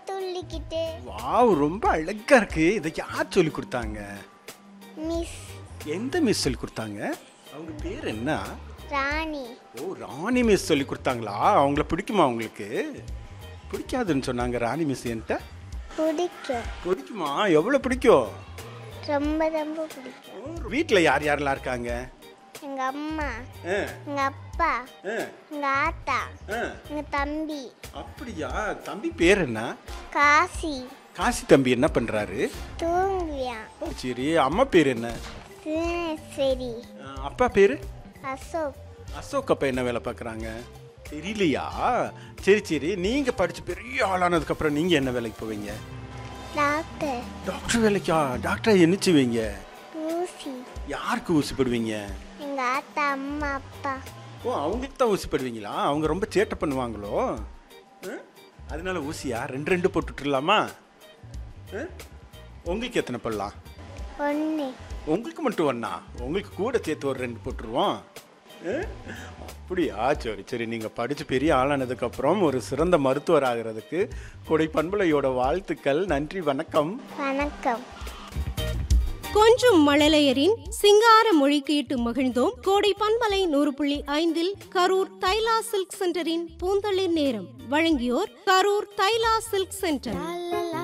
துள்ளிக்கிட்டு wow ரொம்ப அழகா இருக்கு இதை யார் சொல்லி கொடுத்தாங்க மிஸ் எந்த மிஸ் சொல்லி கொடுத்தாங்க அவங்க பேர் என்ன ராணி ஓ ராணி மிஸ் சொல்லி கொடுத்தாங்களா அவங்கள பிடிக்குமா உங்களுக்கு பிடிக்காதுன்னு சொன்னாங்க ராணி மிஸ் என்கிட்ட பிடிக்கும் பிடிக்குமா எவ்வளோ பிடிக்கும் ரொம்ப ரொம்ப பிடிக்கும் வீட்டில் யார் யாரெல்லாம் இருக்காங்க எங்க அம்மா ஆ, எங்க அப்பா ஆ, எங்க ஆத்தா ஆ. எங்க தம்பி அப்படியா தம்பி பேர் என்ன காசி காசி தம்பி என்ன பண்றாரு தூங்குவியான் ஓ, சரி அம்மா பேர் என்ன சரி ஆ, அப்பா பேரு அசோக் அசோக் அப்பா என்ன வேலை பார்க்குறாங்க தெரியலையா சரி சரி நீங்கள் படித்து பெரிய ஆளானதுக்கப்புறம் நீங்கள் என்ன வேலைக்கு போவீங்க டாக்டர் டாக்டர் வேலைக்கா டாக்டர் என்ன செய்வீங்க ஊசி யாருக்கு ஊசி போடுவீங்க எங்க ஆத்தா அம்மா அப்பா ஓ அவங்களுக்கு தான் ஊசி போடுவீங்களா அவங்க ரொம்ப சேட்டை பண்ணுவாங்களோ ஆ? அதனால ஊசியா ரெண்டு ரெண்டு போட்டுட்ருலாமா ஆ? உங்களுக்கு எத்தனை போடலாம் ஒன்று உங்களுக்கு மட்டும் ஒண்ணா உங்களுக்கு கூட சேர்த்து ஒரு ரெண்டு போட்டுருவோம் ஆ? அப்படியா சரி சரி நீங்கள் படித்து பெரிய ஆளானதுக்கப்புறம் ஒரு சிறந்த மருத்துவர் ஆகிறதுக்கு கொடை பண்புலையோட வாழ்த்துக்கள் நன்றி வணக்கம் வணக்கம் கொஞ்சம் மழலையரின் சிங்கார மொழி கேட்டு மகிழ்ந்தோம் கோடை பண்பலை நூறு புள்ளி ஐந்தில் கரூர் தைலா சில்க் சென்டரின் பூந்தளிர் நேரம் வழங்கியோர் கரூர் தைலா சில்க் சென்டர் லா, லா,